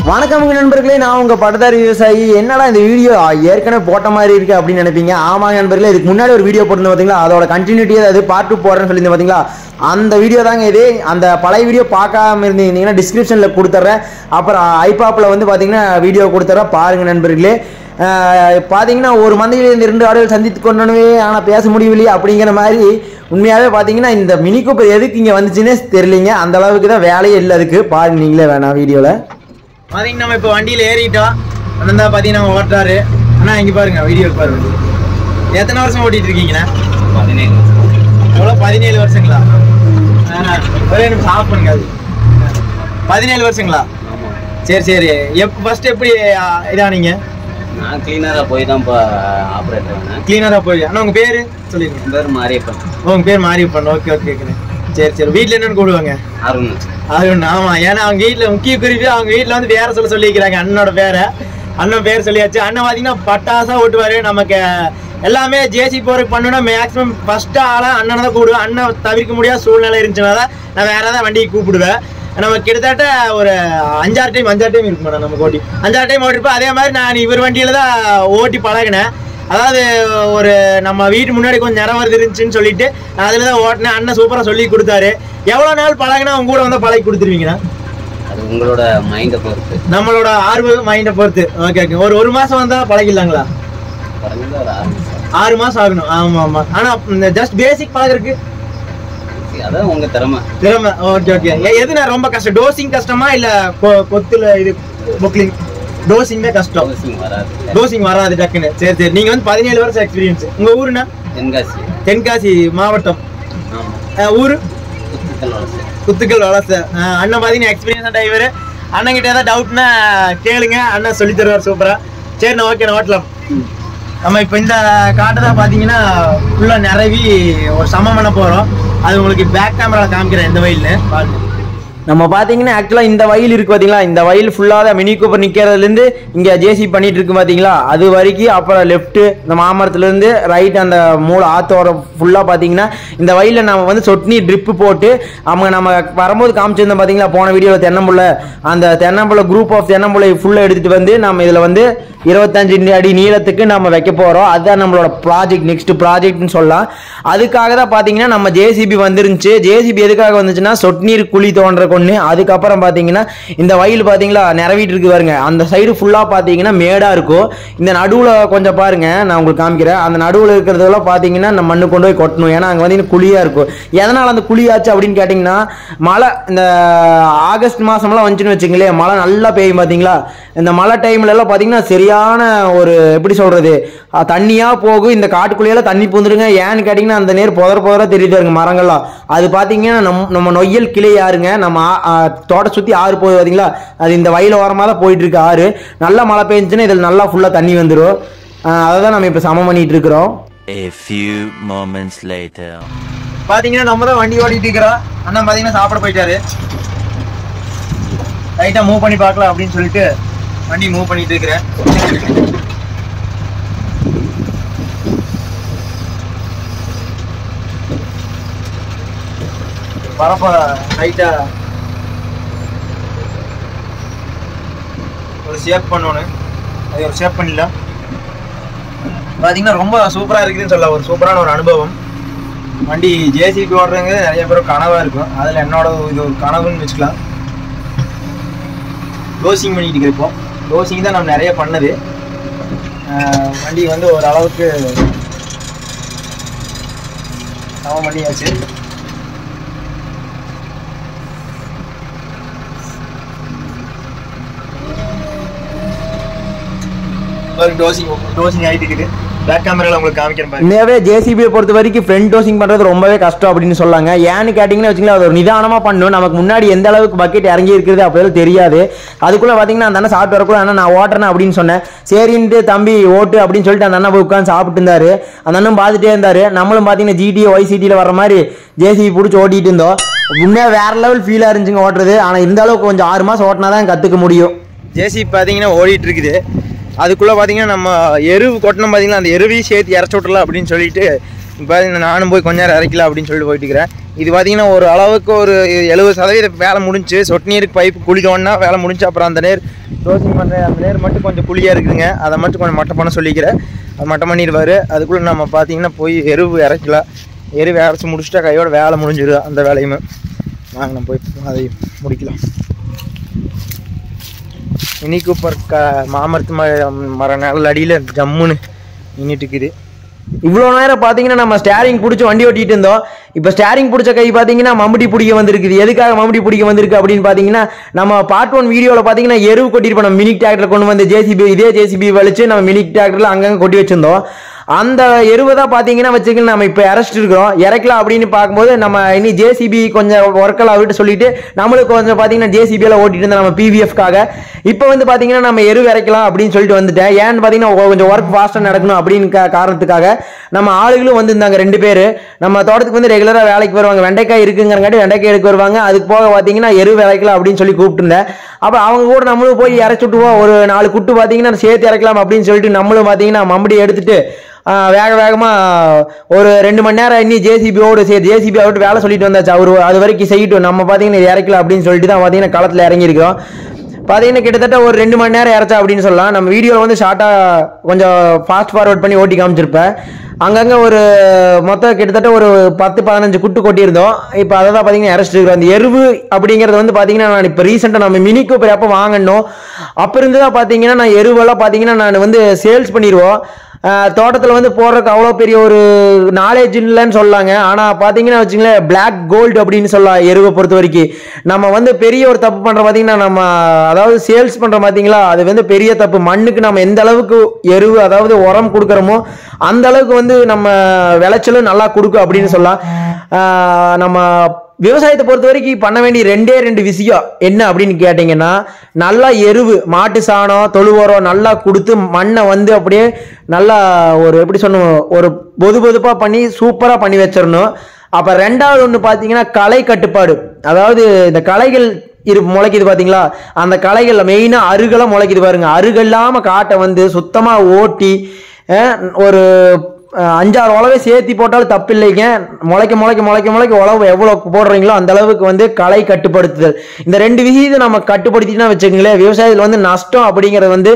வணக்கம் நண்பர்களே நான் உங்க பட்டதாரி விவசாயி என்னடா இந்த வீடியோ ஏற்கனவே போட்ட மாதிரி இருக்கு அப்படின்னு நினைப்பீங்க ஆமாங்க நண்பர்களே இதுக்கு முன்னாடி ஒரு வீடியோ போட்டிருந்தேன் பாத்தீங்களா அதோட கண்டினியூட்டி அது பார்ட் டூ போடுறேன்னு சொல்லியிருந்தேன் பாத்தீங்களா அந்த வீடியோ தாங்க இது அந்த பழைய வீடியோ பார்க்காம இருந்தீங்கன்னா டிஸ்கிரிப்ஷனில் கொடுத்துட்றேன் அப்புறம் ஐபாப்பில் வந்து பார்த்தீங்கன்னா வீடியோ கொடுத்துட்றேன் பாருங்க நண்பர்களே அஹ் பார்த்தீங்கன்னா ஒரு மந்தையில் இந்த இரண்டு ஆடுகள் சந்தித்து கொண்டனவே ஆனால் பேச முடியவில்லையே அப்படிங்கிற மாதிரி உண்மையாகவே பார்த்தீங்கன்னா இந்த மினி கூப்பர் எதுக்கு இங்கே வந்துச்சுன்னே தெரியலிங்க அந்த அளவுக்கு தான் வேலையே இல்லை அதுக்கு பாருங்க நீங்களே வேணாம் வீடியோவில் பாத்தீங்கன்னா நம்ம இப்போ வண்டியில ஏறிட்டோம் அண்ணன் தான் பாத்தீங்கன்னா ஓட்டுறாரு அண்ணா இங்க பாருங்க வீடியோ பாருங்க எத்தனை வருஷம் ஓட்டிட்டு இருக்கீங்கண்ணா பதினேழு எவ்வளோ பதினேழு வருஷங்களா ஆ, ஒரே நிமிஷம் ஆஃப் பண்ணுங்க அது பதினேழு வருஷங்களா ஆமாம் சரி சரி எப் ஃபர்ஸ்ட் எப்படி ஆ, இதானீங்க நான் கிளீனராக போய் தான் இப்போ ஆப்ரேட்டர் ஆனேன் கிளீனரா போய் அண்ணா உங்க பேரு சொல்லிருங்க என் பேர் மாரியப்பன் உங்க பேர் மாரியப்பன் ஓகே ஓகே ஓகே சரி சரி வீட்ல என்னன்னு கூடுவாங்க அருண் அது ஒண்ணு ஆமா ஏன்னா அவங்க வீட்ல முக்கிய குறிப்பு அவங்க வீட்ல வந்து வேற சொல்ல சொல்லிக்கிறாங்க அண்ணனோட பேரை அண்ணன் பேர் சொல்லியாச்சு அண்ணன் பாத்தீங்கன்னா பட்டாசா ஓட்டுவாரு நமக்கு எல்லாமே ஜேசி போறதுக்கு பண்ணணும்னா மேக்ஸிமம் ஃபர்ஸ்ட் ஆளா அண்ணனை தான் கூப்பிடுவேன் அண்ணன் தவிர்க்க முடியாத சூழ்நிலை இருந்துச்சுன்னா தான் நான் வேற ஏதாவது வண்டியை கூப்பிடுவேன் நம்ம கிட்டத்தட்ட ஒரு அஞ்சாறு டைம் அஞ்சாறு டைம் இருக்கும் மேடம் நம்ம ஓட்டி அஞ்சாறு டைம் ஓட்டிருப்போம் அதே மாதிரி நான் இவர் வண்டியில தான் ஓட்டி பழகினேன் அதாவது ஒரு நம்ம வீட்டு முன்னாடி கொஞ்சம் நிறம் வருது இருந்துச்சுன்னு சொல்லிட்டு அதுல தான் ஓட்டினேன் அண்ணன் சூப்பரா சொல்லி கொடுத்தாரு எவ்வளவு நாள் பழகினா உங்க கூட வந்து பழகி கொடுத்துருவீங்கண்ணா அது உங்களோட மைண்டை பொறுத்து நம்மளோட ஆர்வம் மைண்டை பொறுத்து ஓகே ஓகே ஒரு ஒரு மாசம் வந்தா பழகிடலாங்களா குறைஞ்சது ஒரு ஆறு நிமிஷம். ஆறு மாசம் ஆகணும் ஆமா ஆமா ஆனா இந்த ஜஸ்ட் பேசிக் பழகிறதுக்கு சரி, அதான் உங்க திறமை திறமை ஓகே ஓகே எதுனா ரொம்ப கஷ்டம் டோசிங் கஷ்டமா இல்ல கொ- கொத்துல இது பொக்லிங் டோசிங் தான் கஷ்டம் Dosing வராது டோசிங் வராது டக்குன்னு சரி சரி நீங்க வந்து பதினேழு வருஷம் எக்ஸ்பீரியன்ஸ் உங்க ஊருண்ணா தென்காசி தென்காசி மாவட்டம் ஆமாம் அஹ் ஊரு குத்துக்கள் வளர்ச்சி குத்துக்கள் வளர்த்த அஹ் அண்ணன் பார்த்தீங்கன்னா எக்ஸ்பீரியன்ஸ் டிரைவர் அண்ணன் கிட்ட ஏதாவது டவுட்னா கேளுங்க அண்ணன் சொல்லி தருவார் சூப்பரா சரிண்ணா ஓகே நான் ஓட்டலாம் நம்ம இப்போ இந்த காட்டை தான் பார்த்தீங்கன்னா ஃபுல்லாக நிறவி ஒரு சமம் பண்ண போகிறோம் அது உங்களுக்கு பேக் கேமராவில் காமிக்கிறேன் இந்த வயல்னு பாருங்க நம்ம பார்த்தீங்கன்னா ஆக்சுவலாக இந்த வயல் இருக்கு பார்த்தீங்களா இந்த வயல் ஃபுல்லாக தான் மினி கூப்பர் நிற்கிறதுலேருந்து இங்கே ஜேசி பண்ணிட்டு இருக்கு பார்த்தீங்களா அது வரைக்கும் அப்புறம் லெஃப்ட் இந்த மாமரத்துலேருந்து ரைட் அந்த மூளை ஆத்தோர ஃபுல்லாக பார்த்தீங்கன்னா இந்த வயலில் நம்ம வந்து சொட்னி ட்ரிப்பு போட்டு அவங்க நம்ம வரும்போது காமிச்சிருந்தோம் பார்த்தீங்களா போன வீடியோவில் தென்னம்புள்ள அந்த தென்னம்புள்ள குரூப் ஆஃப் தென்னம்புள்ளை ஃபுல்லாக எடுத்துகிட்டு வந்து நம்ம இதில் வந்து இருபத்தஞ்சு அடி நீளத்துக்கு நம்ம வைக்க போகிறோம் அதுதான் நம்மளோட ப்ராஜெக்ட் நெக்ஸ்ட் ப்ராஜெக்ட்னு சொல்லலாம் அதுக்காக தான் பார்த்தீங்கன்னா நம்ம ஜேசிபி வந்துருந்துச்சு ஜேசிபி எதுக்காக வந்துச்சுன்னா சொட்நீர் குழி தோன்ற கொண்டு அதுக்கப்புறம் பார்த்தீங்கன்னா இந்த வயல் பார்த்தீங்களா நிறவிட்டு இருக்கு பாருங்க அந்த சைடு ஃபுல்லாக பார்த்தீங்கன்னா மேடாக இருக்கும் இந்த நடுவில் கொஞ்சம் பாருங்க நான் உங்களுக்கு காமிக்கிறேன் அந்த நடுவில் இருக்கிறதெல்லாம் பார்த்தீங்கன்னா நம்ம மண்ணு கொண்டு போய் கொட்டணும் ஏன்னா அங்கே வந்து குழியாக இருக்கும் எதனால் அந்த குழியாச்சு அப்படின்னு கேட்டிங்கன்னா மழை இந்த ஆகஸ்ட் மாதம்லாம் வந்துச்சுன்னு வச்சுங்களேன் மழை நல்லா பெய்யும் பார்த்தீங்களா இந்த மழை டைம்ல எல்லாம் பார்த்தீங்கன்னா சரியான ஒரு எப்படி சொல்றது அஹ், தண்ணியா போகும் இந்த காட்டுக்குள்ளேயெல்லாம் தண்ணி பூந்துருங்க ஏன்னு கேட்டிங்கன்னா அந்த நேர் புதற புதற தெரியுது பாருங்க மரங்கள்லாம் அது பார்த்தீங்கன்னா நம் நம்ம நொய்யல் கிளை ஆறுங்க நம்ம ஆ- ஆ, தோட்ட சுற்றி ஆறு போகுது பார்த்தீங்களா அது இந்த வயல் ஓரமாக தான் போயிட்டு இருக்கு ஆறு நல்லா மழை பெஞ்சுன்னா இதில் நல்லா ஃபுல்லாக தண்ணி வந்துடும் அதை தான் நம்ம இப்போ சமம் பண்ணிட்டு இருக்கிறோம் A few moments later. பார்த்தீங்கன்னா நம்ம தான் வண்டி ஓட்டிட்டு இருக்கிறோம் அண்ணன் பார்த்தீங்கன்னா சாப்பிட போயிட்டாரு லைட்டாக மூவ் பண்ணி பார்க்கலாம் அப்படின்னு சொல்லிட்டு வண்டி மூவ் பண்ணிட்டு இருக்கிறேன் வரப்போ லைட்டா ஒரு ஷேப் பண்ணணும் அது ஒரு ஷேப் பண்ணிடலாம் பார்த்தீங்கன்னா ரொம்ப சூப்பராக இருக்குதுன்னு சொல்லலாம் ஒரு சூப்பரான ஒரு அனுபவம் வண்டி ஜேசிபி ஓடுறவங்க நிறைய பேர் கனவாக இருக்கும் அதில் என்னோட இது ஒரு கனவுன்னு வச்சுக்கலாம் டோசிங் பண்ணிட்டு இருக்கோம் இப்போ டோசிங் தான் நம்ம நிறைய பண்ணது ஆஹ் வண்டி வந்து ஒரு அளவுக்கு சமம் பண்ணியாச்சு டோசிங் டோசிங் ஆகிட்டு இருக்குது பேக் கேமராவில் உங்களுக்கு காமிக்கிறேன் பாருங்க உண்மையாவே ஜேசிபியை பொறுத்த வரைக்கும் ஃப்ரண்ட் டோசிங் பண்றது ரொம்பவே கஷ்டம் அப்படின்னு சொல்லாங்க ஏன்னு கேட்டிங்கன்னா வச்சுங்களேன் அது ஒரு நிதானமா பண்ணும் நமக்கு முன்னாடி எந்த அளவுக்கு பக்கெட் இறங்கி இருக்கிறது அப்போ தெரியாது அதுக்குள்ள பாத்தீங்கன்னா அந்த அண்ணன் சாப்பிட்டு வரக்குள்ள அண்ணா நான் ஓட்டுறேன் அப்படின்னு சொன்னேன் சரின்ட்டு தம்பி ஓட்டு அப்படின்னு சொல்லிட்டு அந்த அண்ணன் போய் உட்காந்து சாப்பிட்டு இருந்தாரு அந்த அண்ணன் பார்த்துட்டே இருந்தாரு நம்மளும் பாத்தீங்கன்னா ஜிடிஓ ஒய்சிடியில் வர மாதிரி ஜேசிபி பிடிச்சி ஓட்டிட்டு இருந்தோம் உண்மையா வேற லெவல் ஃபீலா இருந்துச்சுங்க ஓட்டுறது ஆனா இந்த அளவுக்கு கொஞ்சம் ஆறு மாசம் ஓட்டினா தான் கத்துக்க முடியும் ஜேசி பார்த்தீங்கன்னா ஓடிட்டு இருக்குது அதுக்குள்ளே பார்த்தீங்கன்னா நம்ம எருவு கொட்டணும் பார்த்தீங்கன்னா அந்த எருவையும் சேர்த்து இறச்சி விட்டுலாம் அப்படின்னு சொல்லிட்டு இப்போ பார்த்தீங்கன்னா நானும் போய் கொஞ்ச நேரம் இறக்கலாம் அப்படின்னு சொல்லிட்டு போயிட்டு இருக்கிறேன் இது பார்த்தீங்கன்னா ஒரு அளவுக்கு ஒரு எழுபது சதவீதம் வேலை முடிஞ்சு சொட்டு நீருக்கு பைப்பு குளிக்கணும்னா வேலை முடிஞ்சு அப்புறம் அந்த நேர் க்ளோசிங் பண்ணுற அந்த நேர் மட்டும் கொஞ்சம் குழியாக இருக்குதுங்க அதை மட்டும் கொஞ்சம் மட்டம் பண்ண சொல்லிக்கிறேன் அது மட்டம் பண்ணிடுவார் அதுக்குள்ளே நம்ம பார்த்தீங்கன்னா போய் எருவு இறக்கலாம் எருவு இறச்சி முடிச்சுட்டா கையோட வேலை முடிஞ்சிடும் அந்த வேலையுமே வாங்க நம்ம போய் அதை முடிக்கலாம் மினி கூப்பர் க மாமரத்து ம மர நிழல் அடியில் ஜம்முன்னு நின்றுட்டு இருக்குது இவ்வளோ நேரம் பார்த்தீங்கன்னா நம்ம ஸ்டேரிங் பிடிச்சி வண்டி ஓட்டிட்டு இருந்தோம் இப்போ ஸ்டேரிங் பிடிச்ச கை பார்த்தீங்கன்னா மம்பட்டி பிடிக்க வந்திருக்குது எதுக்காக மம்பட்டி பிடிக்க வந்திருக்கு அப்படின்னு பார்த்தீங்கன்னா நம்ம பார்ட் ஒன் வீடியோவில் பார்த்தீங்கன்னா எருவு கொட்டிருப்போம் நம்ம மினிக் டிராக்டர் கொண்டு வந்து ஜேசிபி இதே ஜேசிபி வலிச்சு நம்ம மினிக் டிராக்டரில் அங்கங்கே கொட்டி வச்சிருந்தோம் அந்த எருவை தான் பார்த்தீங்கன்னா வச்சுக்கணும் நம்ம இப்போ இறச்சிட்டு இருக்கிறோம் இறக்கலாம் அப்படின்னு பார்க்கும்போது நம்ம இனி ஜேசிபி கொஞ்சம் ஒர்க்கெல்லாம் விட்டு சொல்லிட்டு நம்மளுக்கு கொஞ்சம் பார்த்தீங்கன்னா ஜேசிபியில் ஓட்டிட்டு இருந்தோம் நம்ம பிவிஎஃப்காக இப்போ வந்து பார்த்தீங்கன்னா நம்ம எரு இறக்கலாம் அப்படின்னு சொல்லிட்டு வந்துட்டேன் ஏன்னு பார்த்தீங்கன்னா கொஞ்சம் ஒர்க் ஃபாஸ்ட்டாக நடக்கணும் அப்படின்னு கா- காரணத்துக்காக நம்ம ஆளுகளும் வந்திருந்தாங்க ரெண்டு பேர் நம்ம தோட்டத்துக்கு வந்து ரெகுலராக வேலைக்கு வருவாங்க வெண்டைக்காய் இருக்குங்கிறங்காட்டி வெண்டைக்காய் எடுக்க வருவாங்க அதுக்கு போக பார்த்தீங்கன்னா எரு இறக்கலாம் அப்படின்னு சொல்லி கூப்பிட்டுருந்தேன் அப்போ அவங்க கூட நம்மளும் போய் இறச்சி விட்டுவோம் ஒரு நாலு குட்டு பார்த்தீங்கன்னா சேர்த்து இறக்கலாம் அப்படின்னு சொல்லிட்டு நம்மளும் பார்த்தீங்கன்னா மம்படி எடுத்துட்டு ஆ, வேக வேகமாக ஒரு ரெண்டு மணி நேரம் இன்னி ஜேசிபியோடு சரி ஜேசிபி விட்டு வேலை சொல்லிட்டு வந்தாச்சு அவர் அது வரைக்கும் செய்யட்டும் நம்ம பார்த்தீங்கன்னா இது இறக்கல அப்படின்னு சொல்லிட்டு தான் பார்த்தீங்கன்னா களத்தில் இறங்கியிருக்கிறோம் பார்த்தீங்கன்னா கிட்டத்தட்ட ஒரு ரெண்டு மணி நேரம் இறச்சா அப்படின்னு சொல்லலாம் நம்ம வீடியோவில் வந்து ஷார்ட்டாக கொஞ்சம் ஃபாஸ்ட் ஃபார்வர்ட் பண்ணி ஓட்டி காமிச்சிருப்பேன் அங்கங்கே ஒரு மொத்தம் கிட்டத்தட்ட ஒரு பத்து பதினஞ்சு குட்டு கொட்டியிருந்தோம் இப்போ அதை தான் பார்த்தீங்கன்னா இறச்சிட்டு இருக்கிறோம் அந்த எருவு அப்படிங்கிறது வந்து பார்த்தீங்கன்னா நான் இப்போ ரீசெண்டாக நம்ம மினி கூப்பர் எப்போ வாங்கணும் அப்போ இருந்து தான் பார்த்தீங்கன்னா நான் எருவெல்லாம் பார்த்தீங்கன்னா நான் வந்து சேல்ஸ் பண்ணிடுவோம் தோட்டத்தில் வந்து போடுறதுக்கு அவ்வளோ பெரிய ஒரு நாலேஜ் இல்லைன்னு சொல்லாங்க ஆனால் பார்த்தீங்கன்னா வச்சுங்களேன் பிளாக் கோல்டு அப்படின்னு சொல்லலாம் எருவை பொறுத்த வரைக்கும் நம்ம வந்து பெரிய ஒரு தப்பு பண்ணுற பார்த்தீங்கன்னா நம்ம அதாவது சேல்ஸ் பண்ணுற பார்த்தீங்களா அது வந்து பெரிய தப்பு மண்ணுக்கு நம்ம எந்த அளவுக்கு எருவு அதாவது உரம் கொடுக்குறோமோ அந்த அளவுக்கு வந்து நம்ம விளைச்சலும் நல்லா கொடுக்கும் அப்படின்னு சொல்லலாம் ஆஹ் நம்ம விவசாயத்தை பொறுத்த வரைக்கும் பண்ண வேண்டிய ரெண்டே ரெண்டு விஷயம் என்ன அப்படின்னு கேட்டிங்கன்னா நல்லா எருவு மாட்டு சாணம் தொழு உரம் நல்லா கொடுத்து மண்ணை வந்து அப்படியே நல்லா ஒரு எப்படி சொல்லணும் ஒரு பொது பொதுப்பாக பண்ணி சூப்பராக பண்ணி வச்சிடணும் அப்போ ரெண்டாவது ஒன்று பார்த்தீங்கன்னா களை கட்டுப்பாடு அதாவது இந்த களைகள் இரு முளைக்குது பார்த்தீங்களா அந்த களைகள் மெயினாக அருகெல்லாம் முளைக்குது பாருங்க அருகல்லாமல் காட்டை வந்து சுத்தமாக ஓட்டி அஹ், ஒரு அஹ், அஞ்சாறு உழவை சேர்த்தி போட்டாலும் தப்பு இல்லைங்க முளைக்க முளைக்க முளைக்க முளைக்க உழவு எவ்வளோ போடுறீங்களோ அந்த அளவுக்கு வந்து களை கட்டுப்படுத்துதல் இந்த ரெண்டு விஷயத்தை நம்ம கட்டுப்படுத்தினா வச்சுக்கோங்களேன் விவசாயத்தில் வந்து நஷ்டம் அப்படிங்கிறது வந்து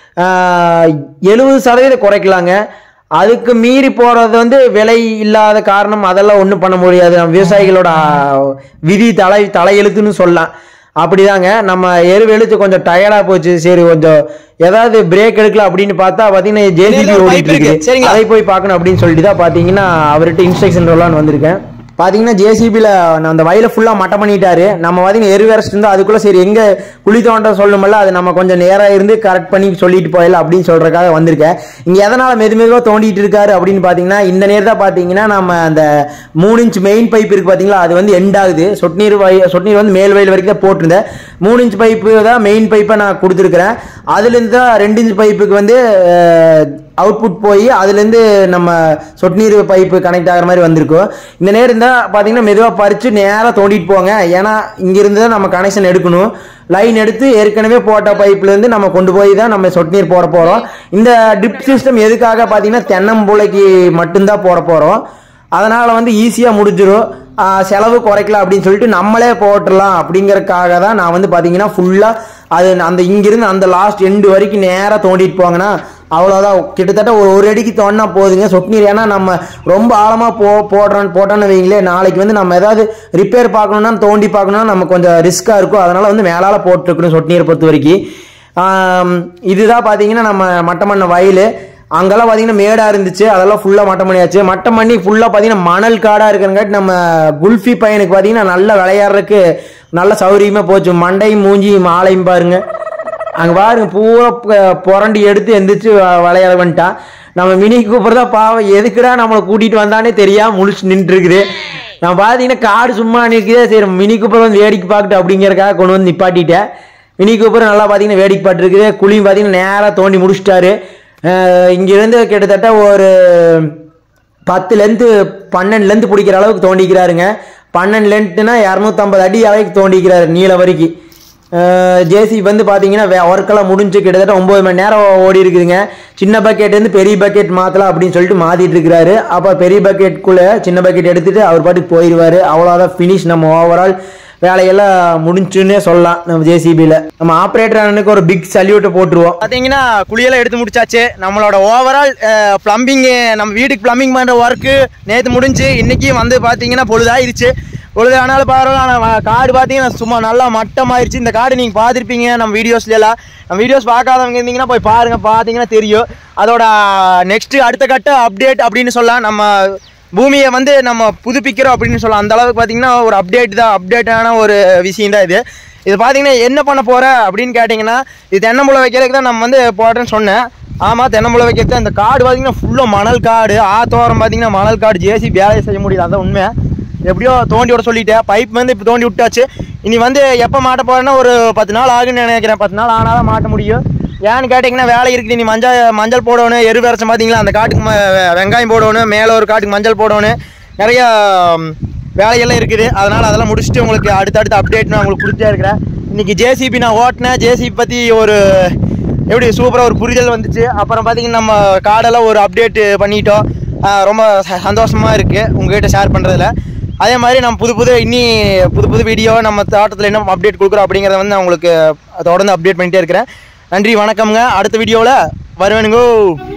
எழுபது சதவீதம் குறைக்கலாங்க அதுக்கு மீறி போறது வந்து விலை இல்லாத காரணம் அதெல்லாம் ஒன்றும் பண்ண முடியாது நம்ம விவசாயிகளோட ஆஹ், விதி தலை தலையெழுத்துன்னு சொல்லலாம் அப்படிதாங்க நம்ம எரு எழுத்து கொஞ்சம் டயர்டா போச்சு சரி கொஞ்சம் ஏதாவது பிரேக் எடுக்கல அப்படின்னு பார்த்தா பார்த்தீங்கன்னா ஜேசிபி இதுல ஒரு ஓடிட்டு pipe இருக்கு, இருக்கு சரிங்களா? அதை போய் பார்க்கணும் அப்படின்னு சொல்லிட்டு தான் பார்த்தீங்கன்னா அவர்கிட்ட இன்ஸ்ட்ரக்ஷன் சொல்லலாம்னு வந்திருக்கேன் பார்த்தீங்கன்னா ஜேசிபியில் அந்த வயலை ஃபுல்லாக மட்டம் பண்ணிட்டாரு நம்ம பார்த்தீங்கன்னா எரு வேறச்சிட்டு இருந்தால் அதுக்குள்ளே சரி எங்கே குழி தோண்ட சொல்லணுமல்ல அது நம்ம கொஞ்சம் நேராக இருந்து கரெக்ட் பண்ணி சொல்லிட்டு போயிடலாம் அப்படின்னு சொல்கிறக்காக வந்திருக்கேன் இங்கே எதனால் மெது மெதுவாக தோண்டிட்டு இருக்காரு அப்படின்னு பார்த்தீங்கன்னா இந்த நேரம் தான் பார்த்தீங்கன்னா நம்ம அந்த மூணு இன்ச் மெயின் பைப் இருக்கு பார்த்தீங்களா அது வந்து எண்ட் ஆகுது சொட்டு நீர் வய சொட்டு நீர் வந்து மேல் வயல் வரைக்கும் தான் போட்டிருந்தேன் மூணு இன்ச் பைப்பு தான் மெயின் பைப்பை நான் கொடுத்துருக்குறேன் அதுலேருந்து தான் ரெண்டு இன்ச் பைப்புக்கு வந்து அவுட்புட் போய் அதுலேருந்து நம்ம சொட்டு நீர் பைப்பு கனெக்ட் ஆகிற மாதிரி வந்திருக்கும் இந்த நேரம் இருந்தால் பார்த்தீங்கன்னா மெதுவாக பறித்து நேராக தோண்டிட்டு போங்க ஏன்னா இங்கிருந்து தான் நம்ம கனெக்ஷன் எடுக்கணும் லைன் எடுத்து ஏற்கனவே போட்ட பைப்லேருந்து நம்ம கொண்டு போய் தான் நம்ம சொட்டு நீர் போட போகிறோம் இந்த ட்ரிப் சிஸ்டம் எதுக்காக பார்த்தீங்கன்னா தென்னம்புளைக்கு மட்டும்தான் போட போகிறோம் அதனால் வந்து ஈஸியாக முடிஞ்சிடும் ஆஹ் செலவு குறைக்கலாம் அப்படின்னு சொல்லிட்டு நம்மளே போட்டுடலாம் அப்படிங்கறதுக்காக தான் நான் வந்து பார்த்தீங்கன்னா ஃபுல்லாக அது அந்த இங்கிருந்து அந்த லாஸ்ட் எண்டு வரைக்கும் நேராக தோண்டிட்டு போங்கன்னா அவ்வளோதான் கிட்டத்தட்ட ஒரு ஒரு அடிக்கு தோண்டினா போதுங்க சொட்டு நீர் ஏன்னா நம்ம ரொம்ப ஆழமாக போ போடுறோம் போட்டோன்னு வைங்களே நாளைக்கு வந்து நம்ம ஏதாவது ரிப்பேர் பார்க்கணுன்னா தோண்டி பார்க்கணுன்னா நம்ம கொஞ்சம் ரிஸ்க்காக இருக்கும் அதனால் வந்து மேலால் போட்டுருக்கணும் சொட்டு நீரை பொறுத்த வரைக்கும் ஆம், இதுதான் பார்த்தீங்கன்னா நம்ம மட்டம் பண்ண வயல் அங்கெல்லாம் பார்த்தீங்கன்னா மேடாக இருந்துச்சு அதெல்லாம் ஃபுல்லாக மட்டம் பண்ணியாச்சு மட்டம் பண்ணி ஃபுல்லாக பார்த்தீங்கன்னா மணல் காடாக இருக்கிறங்காட்டி நம்ம குல்ஃபி பையனுக்கு பார்த்தீங்கன்னா நல்லா விளையாடுறதுக்கு நல்ல சௌகரியமாக போச்சு மண்டையும் மூஞ்சியும் மாலையும் பாருங்க அங்கே பாருங்க பூரா ப- புரண்டி எடுத்து எந்திரிச்சு வ- விளையாட வந்துட்டான் நம்ம மினி கூப்பர் தான் பாவம் எதுக்குடா நம்மளை கூட்டிகிட்டு வந்தானே தெரியாம முழிச்சு நின்றுட்டு இருக்குது நான் பார்த்தீங்கன்னா காடு சும்மா நிற்குதே சரி மினி கூப்பர் வந்து வேடிக்கை பார்க்கட்டும் அப்படிங்கறக்காக கொண்டு வந்து நிப்பாட்டிட்டேன் மினி கூப்பர் நல்லா பார்த்தீங்கன்னா வேடிக்கை பார்த்துருக்குது குழியும் பார்த்தீங்கன்னா நேராக தோண்டி முடிச்சிட்டாரு அஹ் இங்கிருந்து கிட்டத்தட்ட ஒரு பத்துலேருந்து பன்னெண்டுலேருந்து பிடிக்கிற அளவுக்கு தோண்டிக்கிறாருங்க பன்னெண்டு லென்த்துனா இரநூத்தம்பது அடி வரைக்கும் தோண்டிக்கிறாரு நீள வரைக்கும் ஜேசி வந்து பார்த்தீங்கன்னா ஒர்க்கெல்லாம் முடிஞ்சு கிட்டத்தட்ட ஒம்பது மணி நேரம் ஓடி இருக்குதுங்க சின்ன பக்கெட் வந்து பெரிய பக்கெட் மாற்றலாம் அப்படின்னு சொல்லிட்டு மாற்றிட்டு இருக்கிறாரு அப்போ பெரிய பக்கெட்டுக்குள்ளே சின்ன பக்கெட் எடுத்துட்டு அவர் பாட்டுக்கு போயிடுவார் அவ்வளோதான் ஃபினிஷ் நம்ம ஓவரால் வேலையெல்லாம் முடிஞ்சுன்னே சொல்லலாம் நம்ம ஜேசிபியில் நம்ம ஆப்ரேட்டர் அண்ணனுக்கு ஒரு பிக் சல்யூட்டை போட்டுருவோம் பார்த்தீங்கன்னா குளியெல்லாம் எடுத்து முடிச்சாச்சு நம்மளோட ஓவரால் ப்ளம்பிங் நம்ம வீட்டுக்கு ப்ளம்பிங் பண்ணுற ஒர்க்கு நேற்று முடிஞ்சு இன்னைக்கு வந்து பார்த்தீங்கன்னா பொழுதாயிருச்சு பொழுது ஆனாலும் பரவாயில்ல ஆனால் காடு பார்த்தீங்கன்னா சும்மா நல்லா மட்டமாயிருச்சு இந்த காடு நீங்கள் பார்த்துருப்பீங்க நம்ம வீடியோஸ்ல எல்லாம் நம்ம வீடியோஸ் பார்க்காதவங்க இருந்தீங்கன்னா போய் பாருங்க பார்த்தீங்கன்னா தெரியும் அதோட நெக்ஸ்ட் அடுத்த கட்ட அப்டேட் அப்படின்னு சொல்லலாம் நம்ம பூமியை வந்து நம்ம புதுப்பிக்கிறோம் அப்படின்னு சொல்லலாம் அந்த அளவுக்கு பார்த்தீங்கன்னா ஒரு அப்டேட் தான் அப்டேட்டான ஒரு விஷயம் தான் இது இது பார்த்தீங்கன்னா என்ன பண்ண போற அப்படின்னு கேட்டிங்கன்னா இது தென்னம்புலம் வைக்கிறதுக்கு தான் நம்ம வந்து போடுறேன்னு சொன்னேன் ஆமாம் தென்னம்புலம் வைக்கிறது இந்த காடு பார்த்தீங்கன்னா ஃபுல்லாக மணல் காடு ஆத்தோரம் பார்த்தீங்கன்னா மணல் காடு ஜேசி வேலையை செய்ய முடியல அதான் உண்மை எப்படியோ தோண்டி விட சொல்லிட்டேன் பைப் வந்து இப்போ தோண்டி விட்டாச்சு இனி வந்து எப்போ மாட்ட போறேன்னா ஒரு பத்து நாள் ஆகுன்னு நினைக்கிறேன் பத்து நாள் ஆனால் தான் மாட்ட முடியும் ஏன்னு கேட்டிங்கன்னா வேலை இருக்குது நீ மஞ்சள் மஞ்சள் போடணும் எரு விரைச்சம் பார்த்தீங்களா அந்த காட்டுக்கு ம- வெ- வெங்காயம் போடணும் மேலே ஒரு காட்டுக்கு மஞ்சள் போடணும் நிறைய ம், வேலையெல்லாம் இருக்குது அதனால் அதெல்லாம் முடிச்சுட்டு உங்களுக்கு அடுத்தடுத்த அப்டேட் நான் உங்களுக்கு கொடுத்தே இருக்கிறேன் இன்றைக்கி ஜேசிபி நான் ஓட்டினேன் ஜேசிபி பற்றி ஒரு எப்படி சூப்பராக ஒரு புரிதல் வந்துச்சு அப்புறம் பார்த்தீங்கன்னா நம்ம காடெல்லாம் ஒரு அப்டேட் பண்ணிட்டோம் ஆஹ் ரொம்ப ச- சந்தோஷமா இருக்குது உங்ககிட்ட ஷேர் பண்ணுறதுல அதே மாதிரி நம்ம புது புது இன்னி புது புது வீடியோ நம்ம தோட்டத்தில் என்ன அப்டேட் கொடுக்குறோம் அப்படிங்கிறத வந்து நான் உங்களுக்கு தொடர்ந்து அப்டேட் பண்ணிட்டே இருக்கிறேன் நன்றி வணக்கம்ங்க அடுத்த வீடியோவில் வருவேனுங்கோ